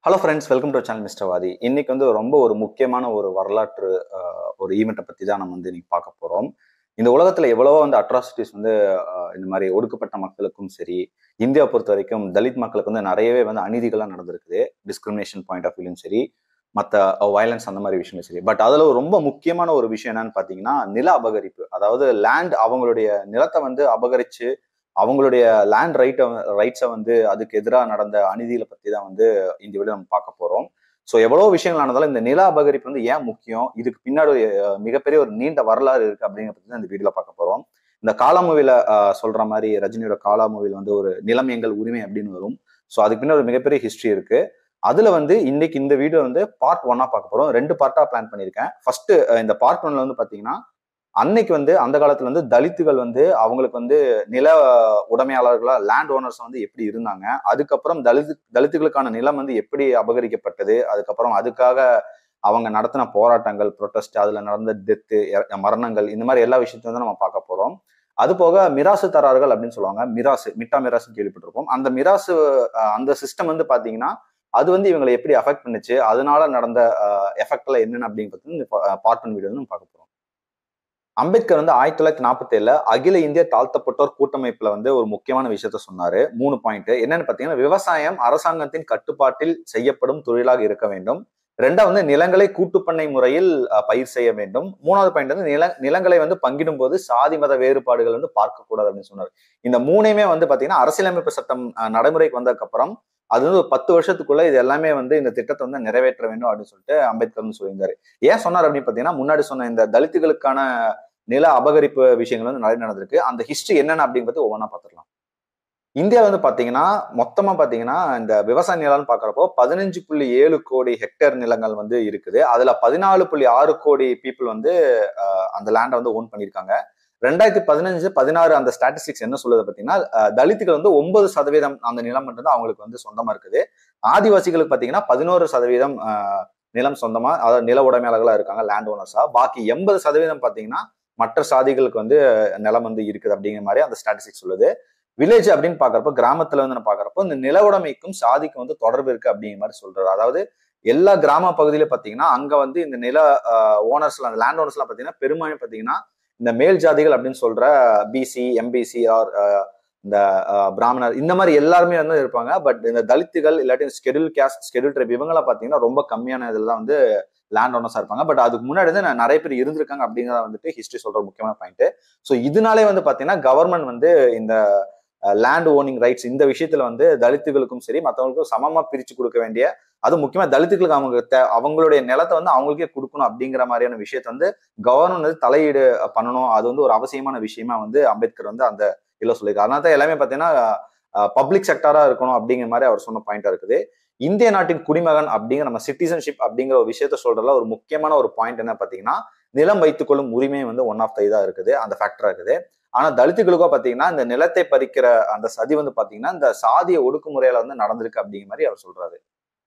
hello friends welcome to channel mister Vadhi இன்னைக்கு வந்து ரொம்ப ஒரு முக்கியமான ஒரு வரலாற்று அஹ், ஒரு ஈவெண்ட்டை பற்றி தான் நம்ம வந்து இன்னைக்கு பார்க்க போகிறோம் இந்த உலகத்தில் எவ்வளவோ வந்து அட்ராசிட்டிஸ் வந்து அஹ், இந்த மாதிரி ஒடுக்கப்பட்ட மக்களுக்கும் சரி இந்தியா பொறுத்த வரைக்கும் தலித் மக்களுக்கு வந்து நிறையவே வந்து அநீதிகள்லாம் நடந்திருக்குது டிஸ்கிரிமினேஷன் பாயிண்ட் ஆஃப் வியூலும் சரி மற்ற வயலன்ஸ் அந்த மாதிரி விஷயங்களும் சரி பட் அதில் ரொம்ப முக்கியமான ஒரு விஷயம் என்னன்னு பார்த்தீங்கன்னா நில அபகரிப்பு அதாவது லேண்ட் அவங்களுடைய நிலத்தை வந்து அபகரிச்சு அவங்களுடைய லேண்ட் ரைட்டை ரைட்ஸை வந்து அதுக்கு எதிராக நடந்த அநீதிகளை பற்றி தான் வந்து இந்த வீடியோ நம்ம பார்க்க போகிறோம் ஸோ எவ்வளோ விஷயங்கள் ஆனதாலும் இந்த நில அபகரிப்பு வந்து ஏன் முக்கியம் இதுக்கு பின்னாடி ஒரு, அஹ், மிகப்பெரிய ஒரு நீண்ட வரலாறு இருக்கு அப்படிங்கிறத பற்றி தான் இந்த வீடியோவில் பார்க்க போகிறோம் இந்த காலா மூவில சொல்ற மாதிரி ரஜினியோட காலா மூவில வந்து ஒரு நிலம் எங்கள் உரிமை அப்படின்னு வரும் ஸோ அதுக்கு பின்னாடி ஒரு மிகப்பெரிய ஹிஸ்ட்ரி இருக்கு அதுல வந்து இன்னைக்கு இந்த வீடியோ வந்து பார்ட் ஒன்னா பார்க்க போறோம் ரெண்டு பார்ட்டா பிளான் பண்ணியிருக்கேன் ஃபர்ஸ்ட் இந்த பார்ட் ஒன்ல வந்து பாத்தீங்கன்னா அன்னைக்கு வந்து அந்த காலத்துல வந்து தலித்துகள் வந்து அவங்களுக்கு வந்து நில உடைமையாளர்களா லேண்ட் ஓனர்ஸ் வந்து எப்படி இருந்தாங்க அதுக்கப்புறம் தலித் தலித்துகளுக்கான நிலம் வந்து எப்படி அபகரிக்கப்பட்டது அதுக்கப்புறம் அதுக்காக அவங்க நடத்தின போராட்டங்கள் ப்ரொட்டஸ்ட் அதுல நடந்த டெத்து மரணங்கள் இந்த மாதிரி எல்லா விஷயத்தையும் வந்து நம்ம பார்க்க போறோம் அது போக மிராசு தரார்கள் அப்படின்னு சொல்லுவாங்க மிராசு மிட்டா மிராசு கேள்விப்பட்டிருப்போம் அந்த மிராசு அஹ், அந்த சிஸ்டம் வந்து பாத்தீங்கன்னா அது வந்து இவங்களை எப்படி அஃபெக்ட் பண்ணுச்சு அதனால நடந்த எஃபெக்ட்ல என்னென்ன அப்படிங்கிறது இந்த பார்ட் ஒன் வீடியோ நம்ம பார்க்க போறோம் அம்பேத்கர் வந்து ஆயிரத்தி தொள்ளாயிரத்தி நாற்பத்தி ஏழுல அகில இந்திய தாழ்த்தப்பட்டோர் கூட்டமைப்புல வந்து ஒரு முக்கியமான விஷயத்த சொன்னாரு மூணு பாயிண்ட் என்னன்னு பாத்தீங்கன்னா விவசாயம் அரசாங்கத்தின் கட்டுப்பாட்டில் செய்யப்படும் தொழிலாக இருக்க வேண்டும் ரெண்டாவது வந்து நிலங்களை கூட்டுப்பண்ணை முறையில் அஹ், பயிர் செய்ய வேண்டும் மூணாவது பாயிண்ட் வந்து நில நிலங்களை வந்து பங்கிடும் போது சாதி மத வேறுபாடுகள் வந்து பார்க்க கூடாது அப்படின்னு சொன்னாரு இந்த மூணையுமே வந்து பாத்தீங்கன்னா அரசியலமைப்பு சட்டம் அஹ், நடைமுறைக்கு வந்ததுக்கு அப்புறம் அது வந்து ஒரு பத்து வருஷத்துக்குள்ள இது எல்லாமே வந்து இந்த திட்டத்தை வந்து நிறைவேற்ற வேண்டும் அப்படின்னு சொல்லிட்டு அம்பேத்கர் வந்து சொல்லியிருந்தாரு ஏன் சொன்னார் அப்படின்னு பாத்தீங்கன்னா முன்னாடி சொன்ன இந்த தலித்துகளுக்கான நில அபகரிப்பு விஷயங்கள் வந்து நிறைய நடந்திருக்கு அந்த ஹிஸ்டரி என்னென்ன அப்படிங்கிறது ஒவ்வொன்றா பார்த்துடலாம் இந்தியாவில் வந்து பாத்தீங்கன்னா மொத்தமா பாத்தீங்கன்னா இந்த விவசாய நிலம்னு பாக்குறப்போ பதினஞ்சு புள்ளி ஏழு கோடி ஹெக்டேர் நிலங்கள் வந்து இருக்குது அதுல பதினாலு புள்ளி ஆறு கோடி பீப்புள் வந்து அஹ், அந்த லேண்டை வந்து ஓன் பண்ணியிருக்காங்க ரெண்டாயிரத்தி பதினஞ்சு பதினாறு அந்த ஸ்டாட்டிஸ்டிக்ஸ் என்ன சொல்லுது பாத்தீங்கன்னா அஹ், தலித்துகள் வந்து ஒன்பது சதவீதம் அந்த நிலம் மட்டும் தான் அவங்களுக்கு வந்து சொந்தமா இருக்குது ஆதிவாசிகளுக்கு பாத்தீங்கன்னா பதினோரு சதவீதம் அஹ், நிலம் சொந்தமா அதாவது நில உடைமையாளர்களா இருக்காங்க லேண்ட் ஓனர்ஸா பாக்கி எண்பது சதவீதம் பாத்தீங்கன்னா மற்ற சாதிகளுக்கு வந்து நிலம் வந்து இருக்குது அப்படிங்கிற மாதிரி அந்த ஸ்டாட்டிஸ்டிக்ஸ் சொல்லுது வில்லேஜ் அப்படின்னு பாக்குறப்ப கிராமத்துல வந்து நான் பாக்குறப்போ இந்த நில உடைமைக்கும் சாதிக்கும் வந்து தொடர்பு இருக்கு அப்படிங்கிற மாதிரி சொல்றாரு அதாவது எல்லா கிராம பகுதியில பாத்தீங்கன்னா அங்க வந்து இந்த நில ஓனர்ஸ்ல அந்த லேண்ட் ஓனர்ஸ்லாம் பாத்தீங்கன்னா பெரும்பாலும் பாத்தீங்கன்னா இந்த மேல் ஜாதிகள் அப்படின்னு சொல்ற பிசி எம்பிசி ஆர் இந்த அஹ், பிராமணர் இந்த மாதிரி எல்லாருமே வந்து இருப்பாங்க பட் இந்த தலித்துகள் இல்லாட்டி ஸ்கெடியூல் கேஸ்ட் ஸ்கெடியூல் ட்ரைப் இவங்கெல்லாம் பாத்தீங்கன்னா ரொம்ப கம்மியான இதெல்லாம் வந்து லேண்ட் ஓனர்ஸா இருப்பாங்க பட் அதுக்கு முன்னாடி வந்து ந- நிறைய பேர் இருந்திருக்காங்க அப்படிங்கிறத வந்துட்டு ஹிஸ்டரி சொல்ற ஒரு முக்கியமான பாயிண்ட் ஸோ இதனாலே வந்து பாத்தீங்கன்னா கவர்மெண்ட் வந்து இந்த லேண்ட் ஓனிங் ரைட்ஸ் இந்த விஷயத்துல வந்து தலித்துகளுக்கும் சரி மற்றவங்களுக்கும் சமமா பிரிச்சு கொடுக்க வேண்டிய அது முக்கியமா தலித்துகளுக்கு அவங்க தே- அவங்களுடைய நிலத்தை வந்து அவங்களுக்கே கொடுக்கணும் அப்படிங்கிற மாதிரியான விஷயத்த வந்து கவர்மெண்ட் வந்து தலையீடு பண்ணணும் அது வந்து ஒரு அவசியமான விஷயமா வந்து அம்பேத்கர் வந்து அந்த இதில் சொல்லியிருக்காரு அதனால தான் எல்லாமே பார்த்தீங்கன்னா பப்ளிக் செக்டரா இருக்கணும் அப்படிங்கிற மாதிரி அவர் சொன்ன பாயிண்டா இருக்குது இந்திய நாட்டின் குடிமகன் அப்படிங்கிற நம்ம சிட்டிசன்ஷிப் அப்படிங்கிற ஒரு விஷயத்த சொல்றதுல ஒரு முக்கியமான ஒரு பாயிண்ட் என்ன பார்த்தீங்கன்னா நிலம் வைத்துக்கொள்ளும் உரிமை வந்து ஒன் ஆஃப் த இதா இருக்குது அந்த ஃபேக்டரா இருக்குது ஆனா தலித்துகளுக்கோ பாத்தீங்கன்னா இந்த நிலத்தை பறிக்கிற அந்த சதி வந்து பாத்தீங்கன்னா இந்த சாதிய ஒடுக்குமுறையில வந்து நடந்திருக்கு அப்படிங்கிற மாதிரி அவர் சொல்றாரு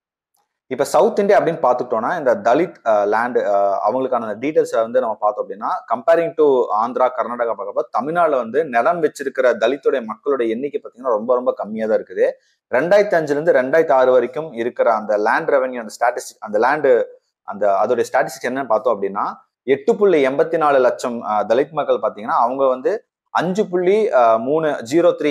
இப்ப சவுத் இந்தியா அப்படின்னு பார்த்துட்டோம்னா இந்த தலித் லேண்ட் அவங்களுக்கான டீடைல்ஸ் வந்து நம்ம பார்த்தோம் அப்படின்னா கம்பேரிங் டு ஆந்திரா கர்நாடகா பார்க்கப்ப தமிழ்நாடுல வந்து நிலம் வச்சிருக்கிற தலித்துடைய மக்களுடைய எண்ணிக்கை பார்த்தீங்கன்னா ரொம்ப ரொம்ப கம்மியா தான் இருக்குது ரெண்டாயிரத்தி அஞ்சுல இருந்து ரெண்டாயிரத்தி ஆறு வரைக்கும் இருக்கிற அந்த லேண்ட் ரெவன்யூ அந்த ஸ்டாட்டிஸ்டிக் அந்த லேண்டு அந்த அதோடைய ஸ்டாட்டிஸ்டிக்ஸ் என்னன்னு பார்த்தோம் அப்படின்னா எட்டு புள்ளி எண்பத்தி நாலு லட்சம் அஹ், தலித் மக்கள் பார்த்தீங்கன்னா அவங்க வந்து அஞ்சு புள்ளி அஹ், மூணு ஜீரோ த்ரீ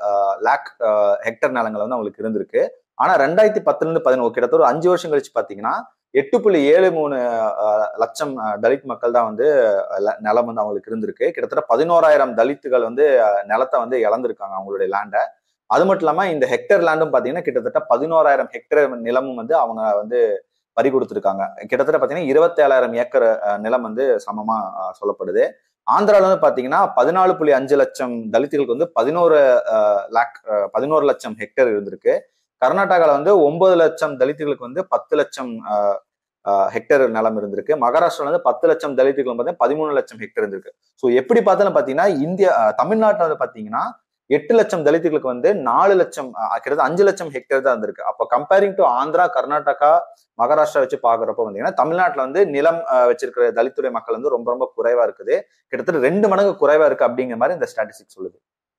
லேக் ஹெக்டர் நிலங்கள் வந்து அவங்களுக்கு இருந்திருக்கு ஆனா ரெண்டாயிரத்தி பத்துல இருந்து பதினோரு கிட்டத்தட்ட ஒரு அஞ்சு வருஷம் கழிச்சு பாத்தீங்கன்னா எட்டு புள்ளி ஏழு மூணு அஹ், லட்சம் அஹ், தலித் மக்கள் தான் வந்து அஹ், ல- நிலம் வந்து அவங்களுக்கு இருந்திருக்கு கிட்டத்தட்ட பதினோராயிரம் தலித்துகள் வந்து அஹ், நிலத்தை வந்து இழந்திருக்காங்க அவங்களுடைய லேண்டை அது மட்டும் இல்லாம இந்த ஹெக்டர் லேண்டும் பாத்தீங்கன்னா கிட்டத்தட்ட பதினோராயிரம் ஹெக்டர் நிலமும் வந்து அவங்க வந்து பறி கொடுத்துருக்காங்க கிட்டத்தட்ட பாத்தீங்கன்னா இருபத்தேழாயிரம் ஏக்கர் அஹ், நிலம் வந்து சமமா அஹ், சொல்லப்படுது ஆந்திரால வந்து பாத்தீங்கன்னா பதினாலு புள்ளி அஞ்சு லட்சம் தலித்துகளுக்கு வந்து பதினோரு லேக் பதினோரு லட்சம் ஹெக்டேர் இருந்திருக்கு கர்நாடகால வந்து ஒன்பது லட்சம் தலித்துகளுக்கு வந்து பத்து லட்சம் அஹ், அஹ், ஹெக்டேர் நிலம் இருந்திருக்கு மகாராஷ்டிரால வந்து பத்து லட்சம் தலித்துகள் பார்த்தீங்கன்னா பதிமூணு லட்சம் ஹெக்டேர் இருந்திருக்கு ஸோ எப்படி பார்த்தாலும் பாத்தீங்கன்னா இந்தியா அஹ், தமிழ்நாட்டுல வந்து பாத்தீங்கன்னா எட்டு லட்சம் தலித்துகளுக்கு வந்து நாலு லட்சம் அஹ், கிட்டத்தட்ட அஞ்சு லட்சம் ஹெக்டேர் தான் இருந்திருக்கு அப்போ கம்பேரிங் டு ஆந்திரா கர்நாடகா மகாராஷ்டிரா வச்சு பாக்குறப்ப பாத்தீங்கன்னா தமிழ்நாட்டுல வந்து நிலம் அஹ், வச்சிருக்கிற தலித்துறை மக்கள் வந்து ரொம்ப ரொம்ப குறைவா இருக்குது கிட்டத்தட்ட ரெண்டு மடங்கு குறைவா இருக்கு அப்படிங்கிற மாதிரி இந்த ஸ்டாட்டிஸ்டிக் சொல்லுது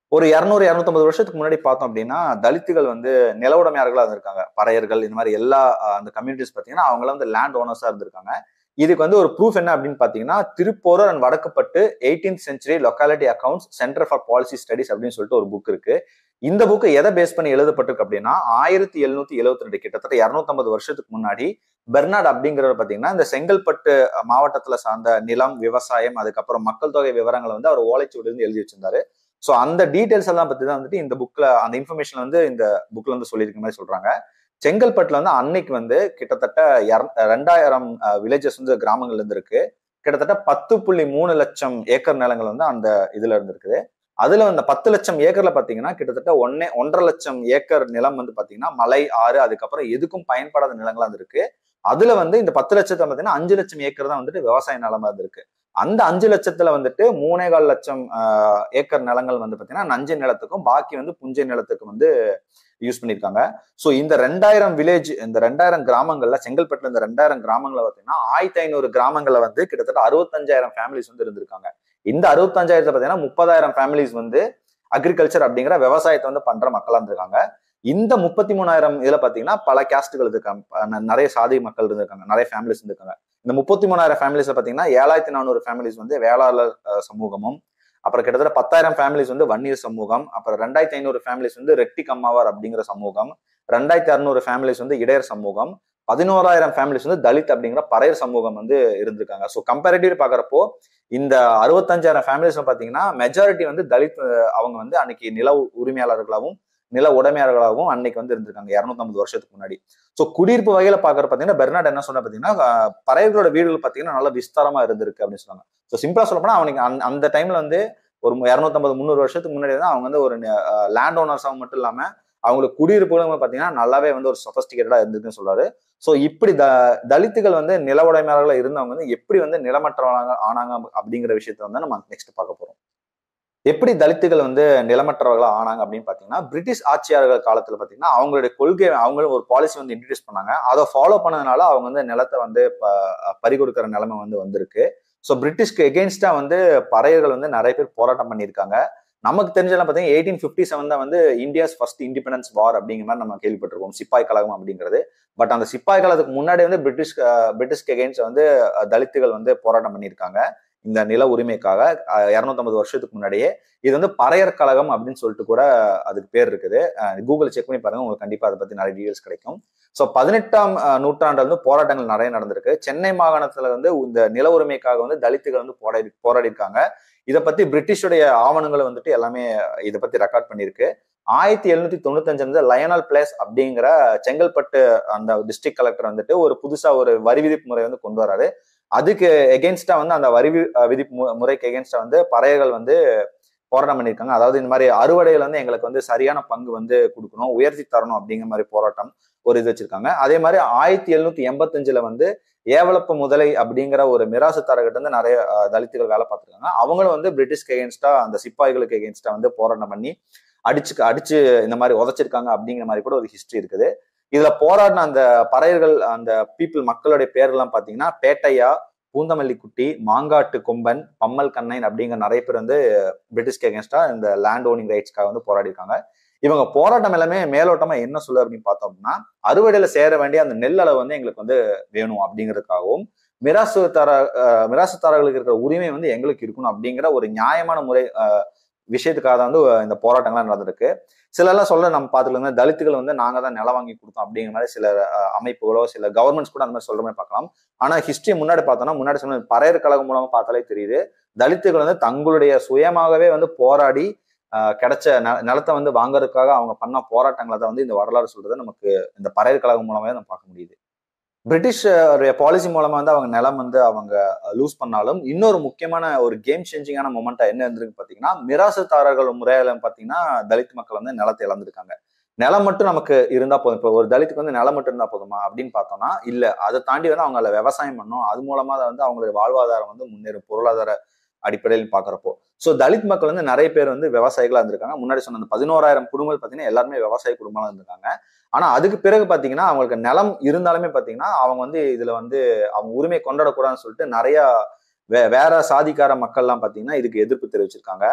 ஒரு இரநூறு இரநூத்தம்பது வருஷத்துக்கு முன்னாடி பார்த்தோம் அப்படின்னா தலித்துகள் வந்து நில உடைமையாளர்களா இருந்திருக்காங்க பறையர்கள் இந்த மாதிரி எல்லா அஹ், அந்த கம்யூனிட்டிஸ் பார்த்தீங்கன்னா அவங்களாம் வந்து லேண்ட் ஓனர்ஸா இருந்திருக்காங்க இதுக்கு வந்து ஒரு ப்ரூஃப் என்ன அப்படின்னு பார்த்தீங்கன்னா Thiruporur and Vadakkupattu eighteenth century locality accounts centre for policy studies அப்படின்னு சொல்லிட்டு ஒரு புக் இருக்கு இந்த புக்கு எதை பேஸ் பண்ணி எழுதப்பட்டிருக்கு அப்படின்னா ஆயிரத்தி எழுநூத்தி எழுபத்தி ரெண்டு கிட்டத்தட்ட இரநூத்தம்பது வருஷத்துக்கு முன்னாடி பெர்னாட் அப்படிங்கிறவர் பார்த்தீங்கன்னா இந்த செங்கல்பட்டு மாவட்டத்துல சார்ந்த நிலம் விவசாயம் அதுக்கப்புறம் மக்கள் தொகை விவரங்களை வந்து அவர் ஓலைச்சுவடில இருந்து எழுதி வச்சிருந்தாரு ஸோ அந்த டீடைல்ஸ் எல்லாம் பத்தி தான் வந்துட்டு இந்த புக்ல அந்த இன்ஃபர்மேஷன் வந்து இந்த புக்ல வந்து சொல்லியிருக்க மாதிரி சொல்றாங்க செங்கல்பட்டுல வந்து அன்னைக்கு வந்து கிட்டத்தட்ட இர- ரெண்டாயிரம் வில்லேஜஸ் வந்து கிராமங்கள்ல இருந்து இருக்கு கிட்டத்தட்ட பத்து புள்ளி மூணு லட்சம் ஏக்கர் நிலங்கள் வந்து அந்த இதுல இருந்திருக்குது அதுல அந்த பத்து லட்சம் ஏக்கர்ல பாத்தீங்கன்னா கிட்டத்தட்ட ஒன்னே ஒன்றரை லட்சம் ஏக்கர் நிலம் வந்து பாத்தீங்கன்னா மலை ஆறு அதுக்கப்புறம் எதுக்கும் பயன்படாத நிலங்களா இருந்திருக்கு அதுல வந்து இந்த பத்து லட்சத்தை பாத்தீங்கன்னா அஞ்சு லட்சம் ஏக்கர் தான் வந்துட்டு விவசாய நிலமா இருந்திருக்கு அந்த அஞ்சு லட்சத்துல வந்துட்டு மூணே கால் லட்சம் ஆஹ், ஏக்கர் நிலங்கள் வந்து பாத்தீங்கன்னா நஞ்சை நிலத்துக்கும் பாக்கி வந்து புஞ்சை நிலத்துக்கும் வந்து யூஸ் பண்ணியிருக்காங்க ஸோ இந்த ரெண்டாயிரம் வில்லேஜ் இந்த ரெண்டாயிரம் கிராமங்கள்ல செங்கல்பட்டுல இந்த ரெண்டாயிரம் கிராமங்கள்ல பார்த்தீங்கன்னா ஆயிரத்தி ஐநூறு கிராமங்கள்ல வந்து கிட்டத்தட்ட அறுபத்தஞ்சாயிரம் ஃபேமிலிஸ் வந்து இருந்திருக்காங்க இந்த அறுபத்தஞ்சாயிரத்தை பார்த்தீங்கன்னா முப்பதாயிரம் ஃபேமிலிஸ் வந்து அக்ரிகல்ச்சர் அப்படிங்கிற விவசாயத்தை வந்து பண்ற மக்களா இருந்திருக்காங்க இந்த முப்பத்தி மூணாயிரம் இதுல பாத்தீங்கன்னா பல கேஸ்டுகள் இருக்காங்க ப- ந- நிறைய சாதி மக்கள் இருந்திருக்காங்க நிறைய ஃபேமிலிஸ் இருந்திருக்காங்க இந்த முப்பத்தி மூணாயிரம் ஃபேமிலிஸ்ல பாத்தீங்கன்னா ஏழாயிரத்தி நானூறு ஃபேமிலிஸ் வந்து வேளாளர் அஹ், சமூகமும் அப்புறம் கிட்டத்தட்ட பத்தாயிரம் ஃபேமிலிஸ் வந்து வன்னியர் சமூகம் அப்புறம் ரெண்டாயிரத்தி ஐநூறு ஃபேமிலிஸ் வந்து ரெட்டி கம்மாவார் அப்படிங்கிற சமூகம் ரெண்டாயிரத்தி அறுநூறு ஃபேமிலிஸ் வந்து இடையர் சமூகம் பதினோராயிரம் ஃபேமிலிஸ் வந்து தலித் அப்படிங்கிற பறையர் சமூகம் வந்து இருந்திருக்காங்க ஸோ கம்பேரிட்டிவ் பாக்குறப்போ இந்த அறுபத்தஞ்சாயிரம் ஃபேமிலிஸ் பாத்தீங்கன்னா மெஜாரிட்டி வந்து தலித் அஹ், அவங்க வந்து அன்னைக்கு நில உரிமையாளர்களாகவும் நில உடைமையாளர்களாகவும் அன்னைக்கு வந்து இருந்திருக்காங்க இரநூத்தம்பது வருஷத்துக்கு முன்னாடி ஸோ குடியிருப்பு வகையில பாக்குற பாத்தீங்கன்னா பெர்னாட் என்ன சொன்ன பாத்தீங்கன்னா அஹ், பறையர்களோட வீடுகள் பாத்தீங்கன்னா நல்ல விஸ்தாரமா இருந்திருக்கு அப்படின்னு சொன்னாங்க ஸோ சிம்பிளா சொல்ல போனா அவனுக்கு அந்த- அந்த டைம்ல வந்து ஒரு இரநூத்தம்பது முந்நூறு வருஷத்துக்கு முன்னாடி தான் அவங்க வந்து ஒரு லேண்ட் ஓனர்ஸாகவும் மட்டும் இல்லாம அவங்களுக்கு குடியிருப்புகளும் பாத்தீங்கன்னா நல்லாவே வந்து ஒரு சொபஸ்டிகேட்டடா இருந்திருக்குன்னு சொல்றாரு ஸோ இப்படி த தலித்துகள் வந்து நில உடைமையாளர்களா இருந்தவங்க வந்து எப்படி வந்து நிலமற்றவங்க ஆனாங்க அப்படிங்கிற விஷயத்த வந்து நம்ம நெக்ஸ்ட் பார்க்க போறோம் எப்படி தலித்துகள் வந்து நிலமற்றவர்களா ஆனாங்க அப்படின்னு பாத்தீங்கன்னா பிரிட்டிஷ் ஆட்சியாளர்கள் காலத்துல பாத்தீங்கன்னா அவங்களுடைய கொள்கை அவங்களும் ஒரு பாலிசி வந்து இன்ட்ரடியூஸ் பண்ணாங்க அதை ஃபாலோ பண்ணதுனால அவங்க வந்து நிலத்தை வந்து ப- பறி கொடுக்கிற நிலைமை வந்து வந்திருக்கு ஸோ பிரிட்டிஷ்க்கு எகெயின்ஸ்டா வந்து பறையர்கள் வந்து நிறைய பேர் போராட்டம் பண்ணியிருக்காங்க நமக்கு தெரிஞ்சதெல்லாம் பார்த்தீங்கன்னா எயிட்டீன் ஃபிஃப்டி செவன் தான் வந்து இந்தியாஸ் ஃபர்ஸ்ட் இண்டிபெண்டன்ஸ் வார் அப்படிங்கிற மாதிரி நம்ம கேள்விப்பட்டிருக்கோம் சிப்பாய் கழகம் அப்படிங்கிறது பட் அந்த சிப்பாய் கழகத்துக்கு முன்னாடி வந்து பிரிட்டிஷ் அஹ், பிரிட்டிஷ்க்கு எகெயின்ஸ்ட் வந்து அஹ், தலித்துகள் வந்து போராட்டம் பண்ணியிருக்காங்க இந்த நில உரிமைக்காக இரநூத்தம்பது வருஷத்துக்கு முன்னாடியே இது வந்து பறையர் கழகம் அப்படின்னு சொல்லிட்டு கூட அதுக்கு பேர் இருக்குது கூகுள் செக் பண்ணி பாருங்க உங்களுக்கு கண்டிப்பா அதை பத்தி நிறைய டீடைல்ஸ் கிடைக்கும் ஸோ பதினெட்டாம் அஹ், நூற்றாண்டுல வந்து போராட்டங்கள் நிறைய நடந்திருக்கு சென்னை மாகாணத்துல வந்து இந்த நில உரிமைக்காக வந்து தலித்துகள் வந்து போராடி போராடி இருக்காங்க இதை பத்தி பிரிட்டிஷுடைய ஆவணங்கள் வந்துட்டு எல்லாமே இதை பத்தி ரெக்கார்ட் பண்ணியிருக்கு ஆயிரத்தி எழுநூத்தி தொண்ணூத்தஞ்சு வந்து லயனல் பிளேஸ் அப்படிங்கிற செங்கல்பட்டு அந்த டிஸ்ட்ரிக்ட் கலெக்டர் வந்துட்டு ஒரு புதுசா ஒரு வரி விதிப்பு முறை வந்து கொண்டு வராரு அதுக்கு எகென்ஸ்டா வந்து அந்த வரி வி- அஹ் விதிப்பு மு- முறைக்கு எகென்ஸ்டா வந்து பறையர்கள் வந்து போராட்டம் பண்ணியிருக்காங்க அதாவது இந்த மாதிரி அறுவடையில வந்து எங்களுக்கு வந்து சரியான பங்கு வந்து கொடுக்கணும் உயர்த்தி தரணும் அப்படிங்கிற மாதிரி போராட்டம் ஒரு இது வச்சிருக்காங்க அதே மாதிரி ஆயிரத்தி எழுநூத்தி எண்பத்தஞ்சுல வந்து ஏவலப்பு முதலை அப்படிங்கிற ஒரு மிராசுத்தாரர்கிட்ட வந்து நிறைய அஹ், தலித்துகள் வேலை பார்த்திருக்காங்க அவங்களும் வந்து பிரிட்டிஷ்க்கு எகென்ஸ்டா அந்த சிப்பாய்களுக்கு எகென்ஸ்டா வந்து போராட்டம் பண்ணி அடிச்சு அடிச்சு இந்த மாதிரி உதைச்சிருக்காங்க அப்படிங்கிற மாதிரி கூட ஒரு ஹிஸ்டரி இருக்குது இதுல போராடின அந்த பறையர்கள் அந்த பீப்புள் மக்களுடைய பேர்லாம் பாத்தீங்கன்னா பேட்டையா பூந்தமல்லிக்குட்டி மாங்காட்டு கொம்பன் பம்மல் கண்ணைன் அப்படிங்கிற நிறைய பேர் வந்து பிரிட்டிஷ்க்கு எகென்ஸ்டா இந்த லேண்ட் ஓனிங் ரைட்ஸ்க்காக வந்து போராடி இருக்காங்க இவங்க போராட்டம் எல்லாமே மேலோட்டமா என்ன சொல்லு அப்படின்னு பார்த்தோம் அப்படின்னா அறுவடையில சேர வேண்டிய அந்த நெல் அளவு வந்து எங்களுக்கு வந்து வேணும் அப்படிங்கிறதுக்காகவும் மிராசுத்தார அஹ், மிராசுத்தாரர்களுக்கு இருக்கிற உரிமை வந்து எங்களுக்கு இருக்கணும் அப்படிங்கிற ஒரு நியாயமான முறை அஹ், விஷயத்துக்காக தான் வந்து இந்த போராட்டங்கள்லாம் நடந்திருக்கு சிலர்லாம் சொல்ல நம்ம பார்த்துருக்கோம் தலித்துகள் வந்து நாங்க தான் நிலம் வாங்கி கொடுத்தோம் அப்படிங்கிற மாதிரி சில அஹ், அமைப்புகளோ சில கவர்மெண்ட்ஸ் கூட அந்த மாதிரி சொல்ற மாதிரி பார்க்கலாம் ஆனா ஹிஸ்டரி முன்னாடி பார்த்தோம்னா முன்னாடி சொன்ன பறையர் கழகம் மூலமா பார்த்தாலே தெரியுது தலித்துகள் வந்து தங்களுடைய சுயமாகவே வந்து போராடி ஆஹ், கிடைச்ச ந- நிலத்தை வந்து வாங்குறதுக்காக அவங்க பண்ண போராட்டங்களை தான் வந்து இந்த வரலாறு சொல்றதை நமக்கு இந்த பறையர் கழகம் மூலமாவே நம்ம பார்க்க முடியுது பிரிட்டிஷ் பாலிசி மூலமா வந்து அவங்க நிலம் வந்து அவங்க லூஸ் பண்ணாலும் இன்னொரு முக்கியமான ஒரு கேம் சேஞ்சிங்கான மொமெண்டா என்ன இருந்திருக்கு பாத்தீங்கன்னா மிராசுதாரர்கள் முறையில பாத்தீங்கன்னா தலித் மக்கள் வந்து நிலத்தை இழந்திருக்காங்க நிலம் மட்டும் நமக்கு இருந்தா போதும் இப்போ ஒரு தலித்துக்கு வந்து நிலம் மட்டும் இருந்தா போதுமா அப்படின்னு பார்த்தோம்னா இல்ல அதை தாண்டி வந்து அவங்க அதில் விவசாயம் பண்ணணும் அது மூலமா தான் வந்து அவங்களுடைய வாழ்வாதாரம் வந்து முன்னேறும் பொருளாதார அடிப்படையில் பாக்குறப்போ ஸோ தலித் மக்கள் வந்து நிறைய பேர் வந்து விவசாயிகளா இருந்திருக்காங்க முன்னாடி சொன்ன அந்த பதினோராயிரம் குடும்பங்கள் பார்த்தீங்கன்னா எல்லாருமே விவசாய குடும்பமா இருந்திருக்காங்க ஆனா அதுக்கு பிறகு பாத்தீங்கன்னா அவங்களுக்கு நிலம் இருந்தாலுமே பாத்தீங்கன்னா அவங்க வந்து இதுல வந்து அவங்க உரிமை கொண்டாடக்கூடாதுன்னு சொல்லிட்டு நிறைய வே வேற சாதிக்கார மக்கள்லாம் பாத்தீங்கன்னா இதுக்கு எதிர்ப்பு தெரிவிச்சிருக்காங்க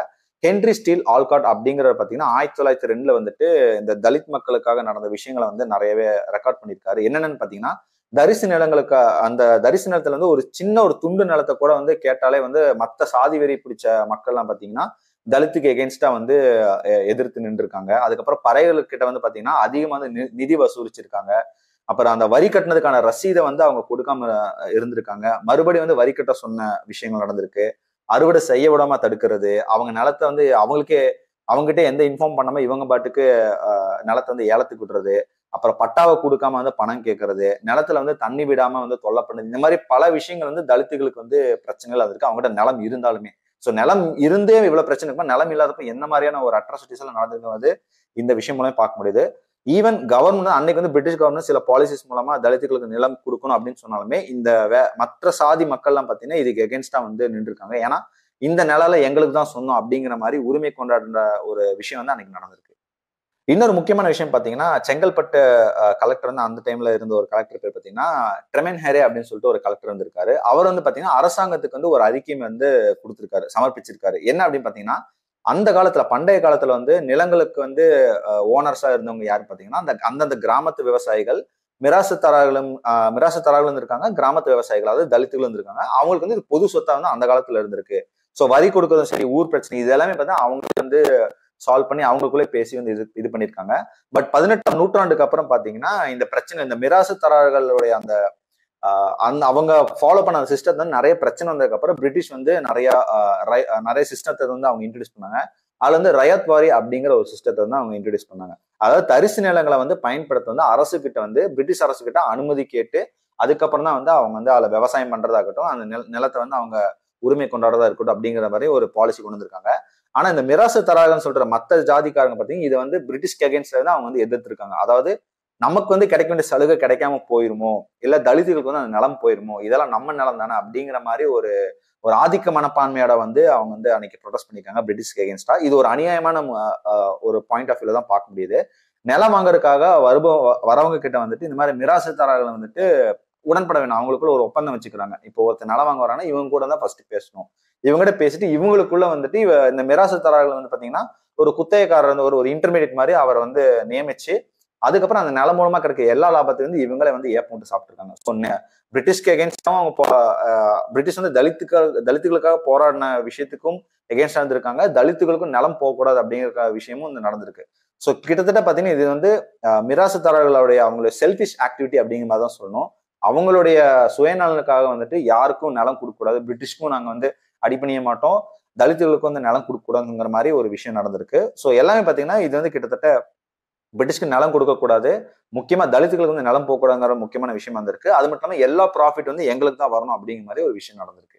ஹென்ரி ஸ்டீல் ஆல்காட் அப்படிங்கிறத பார்த்தீங்கன்னா ஆயிரத்தி தொள்ளாயிரத்தி ரெண்டுல வந்துட்டு இந்த தலித் மக்களுக்காக நடந்த விஷயங்களை வந்து நிறையவே ரெக்கார்ட் பண்ணியிருக்காரு என்னென்னு பார்த்தீங்கன்னா தரிசு நிலங்களுக்கு அந்த தரிசு நிலத்துல வந்து ஒரு சின்ன ஒரு துண்டு நிலத்தை கூட வந்து கேட்டாலே வந்து மற்ற சாதி வெறி பிடிச்ச மக்கள்லாம் பார்த்தீங்கன்னா தலித்துக்கு எகென்ஸ்டா வந்து அஹ், எதிர்த்து நின்றுருக்காங்க அதுக்கப்புறம் பறைகளுக்கிட்ட வந்து பார்த்தீங்கன்னா அதிகமாக வந்து நி- நிதி வசூலிச்சிருக்காங்க அப்புறம் அந்த வரி கட்டினதுக்கான ரசீதை வந்து அவங்க கொடுக்காம அஹ், இருந்திருக்காங்க மறுபடியும் வந்து வரி கட்ட சொன்ன விஷயங்கள் நடந்திருக்கு அறுவடை செய்ய விடாம தடுக்கிறது அவங்க நிலத்தை வந்து அவங்களுக்கே அவங்ககிட்ட எந்த இன்ஃபார்ம் பண்ணாம இவங்க பாட்டுக்கு அஹ், நிலத்தை வந்து ஏலத்துக்கு விடுறது அப்புறம் பட்டாவை கொடுக்காம வந்து பணம் கேட்கறது நிலத்துல வந்து தண்ணி விடாம வந்து தொல்லை பண்ணுது இந்த மாதிரி பல விஷயங்கள் வந்து தலித்துகளுக்கு வந்து பிரச்சனைகள் அது இருக்கு அவங்ககிட்ட நிலம் இருந்தாலுமே ஸோ நிலம் இருந்தே இவ்வளவு பிரச்சனை இருக்கும் நிலம் இல்லாதப்ப என்ன மாதிரியான ஒரு அட்ராசிட்டிஸ் எல்லாம் நடந்திருக்கு வந்து இந்த விஷயம் மூலம் பார்க்க முடியுது ஈவன் கவர்மெண்ட் அன்னைக்கு வந்து பிரிட்டிஷ் கவர்மெண்ட் சில பாலிசிஸ் மூலமா தலித்துகளுக்கு நிலம் கொடுக்கணும் அப்படின்னு சொன்னாலுமே இந்த வே- மற்ற சாதி மக்கள்லாம் பார்த்தீங்கன்னா இதுக்கு எகென்ஸ்டா வந்து நின்றுருக்காங்க ஏன்னா இந்த நிலால எங்களுக்கு தான் சொந்தம் அப்படிங்கிற மாதிரி உரிமை கொண்டாடுற ஒரு விஷயம் வந்து அன்னைக்கு நடந்திருக்கு இன்னொரு முக்கியமான விஷயம் பார்த்தீங்கன்னா செங்கல்பட்டு கலெக்டர் வந்து அந்த டைம்ல இருந்த ஒரு கலெக்டர் பேர் பார்த்தீங்கன்னா ட்ரெமென் ஹெரே அப்படின்னு சொல்லிட்டு ஒரு கலெக்டர் வந்திருக்காரு அவர் வந்து பார்த்தீங்கன்னா அரசாங்கத்துக்கு வந்து ஒரு அறிக்கை வந்து கொடுத்திருக்காரு சமர்ப்பிச்சிருக்காரு என்ன அப்படின்னு பார்த்தீங்கன்னா அந்த காலத்துல பண்டைய காலத்துல வந்து நிலங்களுக்கு வந்து ஓனர்ஸா இருந்தவங்க யாரு பார்த்தீங்கன்னா அந்த அந்தந்த கிராமத்து விவசாயிகள் மிராசுத்தாரர்களும் ஆஹ் மிராசுத்தாரர்களும் இருக்காங்க கிராமத்து விவசாயிகள் அதாவது தலித்துகளும் இருந்திருக்காங்க அவங்களுக்கு வந்து இது பொது சொத்தா வந்து அந்த காலத்துல இருந்திருக்கு ஸோ வரி கொடுக்கறதும் சரி ஊர் பிரச்சனை இது எல்லாமே பார்த்தா அவங்க வந்து சால்வ் பண்ணி அவங்களுக்குள்ளே பேசி வந்து இது இது பண்ணியிருக்காங்க பட் பதினெட்டாம் நூற்றாண்டுக்கு அப்புறம் பாத்தீங்கன்னா இந்த பிரச்சனை இந்த மிராசுத்தாரர்களுடைய அந்த ஆஹ் அந்த அவங்க ஃபாலோ பண்ண அந்த சிஸ்டத்தை நிறைய பிரச்சனை வந்ததுக்கு அப்புறம் பிரிட்டிஷ் வந்து நிறைய ஆஹ் ரை- ஆஹ் நிறைய சிஸ்டத்தை வந்து அவங்க இன்ட்ரடியூஸ் பண்ணாங்க அதுல வந்து ரயத் வாரி அப்படிங்கிற ஒரு சிஸ்டத்தை வந்து அவங்க இன்ட்ரடியூஸ் பண்ணாங்க அதாவது தரிசு நிலங்களை வந்து பயன்படுத்த வந்து அரசு கிட்ட வந்து பிரிட்டிஷ் அரசு கிட்ட அனுமதி கேட்டு அதுக்கப்புறம் தான் வந்து அவங்க வந்து அதில் விவசாயம் பண்றதாகட்டும் அந்த நில நிலத்தை வந்து அவங்க உரிமை கொண்டாடுறதா இருக்கட்டும் அப்படிங்கிற மாதிரி ஒரு பாலிசி கொண்டு வந்திருக்காங்க ஆனா இந்த மிராசு தராகன்னு சொல்ற மத்த ஜாதிக்காரங்க பார்த்தீங்கன்னா இதை வந்து பிரிட்டிஷ்க்கு அகேன்ஸ்ட்ல வந்து அவங்க வந்து எதிர்த்திருக்காங்க அதாவது நமக்கு வந்து கிடைக்க வேண்டிய சலுகை கிடைக்காம போயிருமோ இல்ல தலித்துகளுக்கு வந்து அந்த நிலம் போயிருமோ இதெல்லாம் நம்ம நிலம் தானே அப்படிங்கிற மாதிரி ஒரு ஒரு ஆதிக்க மனப்பான்மையோட வந்து அவங்க வந்து அன்னைக்கு ப்ரொடெஸ்ட் பண்ணியிருக்காங்க பிரிட்டிஷ்க்கு அகேன்ஸ்டா இது ஒரு அநியாயமான ம- ஆஹ் ஒரு பாயிண்ட் ஆஃப் வியூல தான் பார்க்க முடியுது நிலம் வாங்குறதுக்காக வருப வரவங்க கிட்ட வந்துட்டு இந்த மாதிரி மிராசுத்தாரர்களை வந்துட்டு உடன்பட வேணும் அவங்களுக்குள்ள ஒரு ஒப்பந்தம் வச்சுக்கிறாங்க இப்போ ஒருத்தர் நிலம் வாங்க வராங்கன்னா இவங்க கூட தான் ஃபர்ஸ்ட் பேசணும் இவங்ககிட்ட பேசிட்டு இவங்களுக்குள்ள வந்துட்டு இவ இந்த மிராசுத்தாரர்கள் வந்து பாத்தீங்கன்னா ஒரு குத்தகைக்காரர் வந்து ஒரு ஒரு இன்டர்மீடியட் மாதிரி அவரை வந்து நியமிச்சு அதுக்கப்புறம் அந்த நிலம் மூலமா கிடைக்க எல்லா லாபத்தையும் வந்து இவங்களே வந்து ஏப்ப விட்டு சாப்பிட்டுருக்காங்க சொன்ன பிரிட்டிஷ்க்கு எகேன்ஸ்டாவும் அவங்க போ- ஆஹ் பிரிட்டிஷ் வந்து தலித்துக்கள் தலித்துகளுக்காக போராடின விஷயத்துக்கும் எகேன்ஸ்டா இருந்திருக்காங்க தலித்துகளுக்கும் நிலம் போகக்கூடாது அப்படிங்கிற விஷயமும் வந்து நடந்திருக்கு ஸோ கிட்டத்தட்ட பார்த்தீங்கன்னா இது வந்து ஆஹ் மிராசுதாரர்களுடைய அவங்களுடைய செல்ஃபிஷ் ஆக்டிவிட்டி அப்படிங்கிற மாதிரி தான் சொல்லணும் அவங்களுடைய சுயநலனுக்காக வந்துட்டு யாருக்கும் நிலம் கொடுக்கக்கூடாது பிரிட்டிஷ்க்கும் நாங்கள் வந்து அடிப்பணிய மாட்டோம் தலித்துகளுக்கும் வந்து நிலம் கொடுக்கக்கூடாதுங்கிற மாதிரி ஒரு விஷயம் நடந்திருக்கு ஸோ எல்லாமே பார்த்தீங்கன்னா இது வந்து கிட்டத்தட்ட பிரிட்டிஷ்க்கு நிலம் கொடுக்கக்கூடாது முக்கியமா தலித்துகளுக்கு வந்து நிலம் போகக்கூடாதுங்கிற முக்கியமான விஷயம் வந்திருக்கு அது மட்டும் இல்லாமல் எல்லா ப்ராஃபிட் வந்து எங்களுக்கு தான் வரணும் அப்படிங்கிற மாதிரி ஒரு விஷயம் நடந்திருக்கு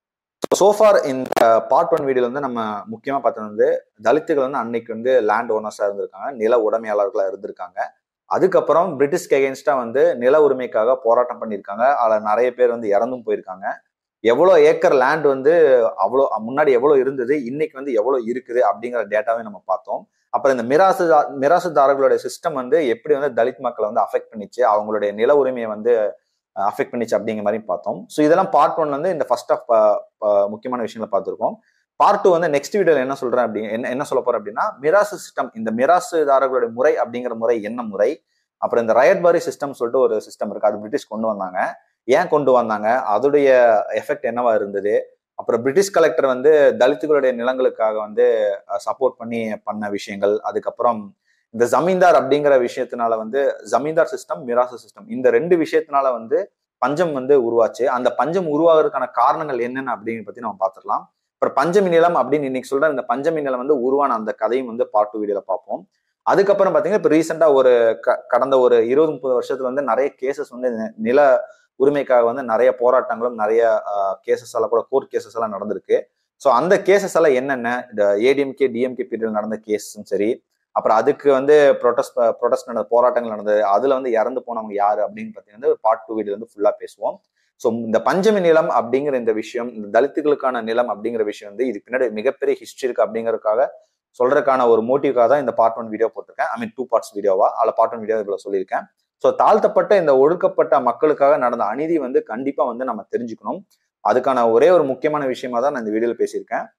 சோஃபார் இந்த பார்ட் ஒன் வீடியோல வந்து நம்ம முக்கியமா பார்த்தது வந்து தலித்துகள் வந்து அன்னைக்கு வந்து லேண்ட் ஓனர்ஸா இருந்திருக்காங்க நில உடைமையாளர்களா இருந்திருக்காங்க அதுக்கப்புறம் பிரிட்டிஷ்க்கு எகென்ஸ்டா வந்து நில உரிமைக்காக போராட்டம் பண்ணியிருக்காங்க அதில் நிறைய பேர் வந்து இறந்தும் போயிருக்காங்க எவ்வளோ ஏக்கர் லேண்ட் வந்து அவ்வளோ முன்னாடி எவ்வளோ இருந்தது இன்னைக்கு வந்து எவ்வளோ இருக்குது அப்படிங்கிற டேட்டாவே நம்ம பார்த்தோம் அப்புறம் இந்த மிராசு மிராசுதாரர்களுடைய சிஸ்டம் வந்து எப்படி வந்து தலித் மக்களை வந்து அஃபெக்ட் பண்ணிச்சு அவங்களுடைய நில உரிமையை வந்து அஃபெக்ட் பண்ணிச்சு அப்படிங்கிற மாதிரி பார்த்தோம் ஸோ இதெல்லாம் பார்ட் ஒன்ல வந்து இந்த ஃபர்ஸ்ட் ஆஃப் முக்கியமான விஷயங்களை பார்த்துருக்கோம் பார்ட் டூ வந்து நெக்ஸ்ட் வீடியோல என்ன சொல்றேன் அப்படி என்ன என்ன சொல்ல போறேன் அப்படின்னா மிராசு சிஸ்டம் இந்த மிராசுதாரர்களுடைய முறை அப்படிங்கிற முறை என்ன முறை அப்புறம் இந்த ரயட்பாரி சிஸ்டம் சொல்லிட்டு ஒரு சிஸ்டம் இருக்கு அது பிரிட்டிஷ் கொண்டு வந்தாங்க ஏன் கொண்டு வந்தாங்க அதோடைய எஃபெக்ட் என்னவா இருந்தது அப்புறம் பிரிட்டிஷ் கலெக்டர் வந்து தலித்துகளுடைய நிலங்களுக்காக வந்து சப்போர்ட் பண்ணி பண்ண விஷயங்கள் அதுக்கப்புறம் இந்த ஜமீன்தார் அப்படிங்கிற விஷயத்தினால வந்து ஜமீன்தார் சிஸ்டம் மிராசு சிஸ்டம் இந்த ரெண்டு விஷயத்தினால வந்து பஞ்சம் வந்து உருவாச்சு அந்த பஞ்சம் உருவாகிறதுக்கான காரணங்கள் என்னென்ன அப்படிங்கிற பத்தி நம்ம பார்த்துடலாம் அப்புறம் பஞ்சமி நிலம் அப்படின்னு இன்னைக்கு சொல்ற இந்த பஞ்சமி நிலம் வந்து உருவான அந்த கதையும் வந்து பார்ட் டூ வீடியோல பார்ப்போம் அதுக்கப்புறம் பாத்தீங்கன்னா இப்போ ரீசெண்டா ஒரு க- கடந்த ஒரு இருபது முப்பது வருஷத்துல வந்து நிறைய கேசஸ் வந்து நி- நில உரிமைக்காக வந்து நிறைய போராட்டங்களும் நிறைய கேசஸ் எல்லாம் கூட கோர்ட் கேசஸ் எல்லாம் நடந்திருக்கு ஸோ அந்த கேசஸ் எல்லாம் என்னென்ன இந்த ஏடிஎம்கே டிஎம்கே பீரியட் நடந்த கேஸும் சரி அப்புறம் அதுக்கு வந்து ப்ரொடெஸ்ட் ப்ரொடெஸ்ட் நடந்த போராட்டங்கள் நடந்தது அதுல வந்து இறந்து போனவங்க யாரு அப்படின்னு பார்த்தீங்கன்னா பார்ட் டூ வீடியோ வந்து ஃபுல்லா பேசுவோம் ஸோ இந்த பஞ்சமி நிலம் அப்படிங்கிற இந்த விஷயம் இந்த தலித்துகளுக்கான நிலம் அப்படிங்கிற விஷயம் வந்து இதுக்கு பின்னாடி மிகப்பெரிய ஹிஸ்டரி இருக்கு அப்படிங்கறதுக்காக சொல்றதுக்கான ஒரு மோட்டிவ்காக தான் இந்த பார்ட் ஒன் வீடியோ போட்டிருக்கேன் ஐ மீன் டூ பார்ட்ஸ் வீடியோவா அதில் பார்ட் ஒன் வீடியோ இவ்வளோ சொல்லியிருக்கேன் ஸோ தாழ்த்தப்பட்ட இந்த ஒடுக்கப்பட்ட மக்களுக்காக நடந்த அநீதி வந்து கண்டிப்பா வந்து நம்ம தெரிஞ்சுக்கணும் அதுக்கான ஒரே ஒரு முக்கியமான விஷயமா தான் நான் இந்த வீடியோல பேசியிருக்கேன்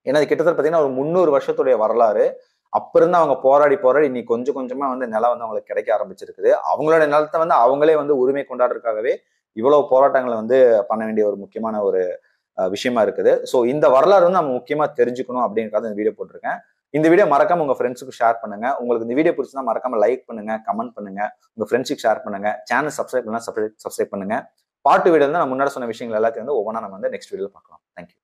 ஏன்னா இது கிட்டத்தட்ட பார்த்தீங்கன்னா ஒரு முந்நூறு வருஷத்துடைய வரலாறு அப்ப இருந்து அவங்க போராடி போராடி இன்னைக்கு கொஞ்சம் கொஞ்சமா வந்து நிலம் வந்து அவங்களுக்கு கிடைக்க ஆரம்பிச்சிருக்குது அவங்களோட நிலத்தை வந்து அவங்களே வந்து உரிமை கொண்டாடுறதுக்காகவே இவ்வளவு போராட்டங்களை வந்து பண்ண வேண்டிய ஒரு முக்கியமான ஒரு அஹ், விஷயமா இருக்குது ஸோ இந்த வரலாறு வந்து நம்ம முக்கியமா தெரிஞ்சுக்கணும் அப்படின்றத இந்த வீடியோ போட்டிருக்கேன் இந்த வீடியோ மறக்காம உங்க ஃப்ரெண்ட்ஸுக்கு ஷேர் பண்ணுங்க உங்களுக்கு இந்த வீடியோ பிடிச்சிருந்தா மறக்காம லைக் பண்ணுங்க கமெண்ட் பண்ணுங்க உங்க ஃப்ரெண்ட்ஸுக்கு ஷேர் பண்ணுங்க சேனல் சப்ஸ்கிரைப் பண்ணா சப்ஸ்கிரைப் சப்ஸ்கிரைப் பண்ணுங்க பாட்டு வீடியோ வந்து நான் முன்னாடி சொன்ன விஷயங்கள் எல்லாத்தையும் வந்து ஒவ்வொன்றா நம்ம வந்து நெக்ஸ்ட் வீடியோல பார்க்கலாம் தேங்க்யூ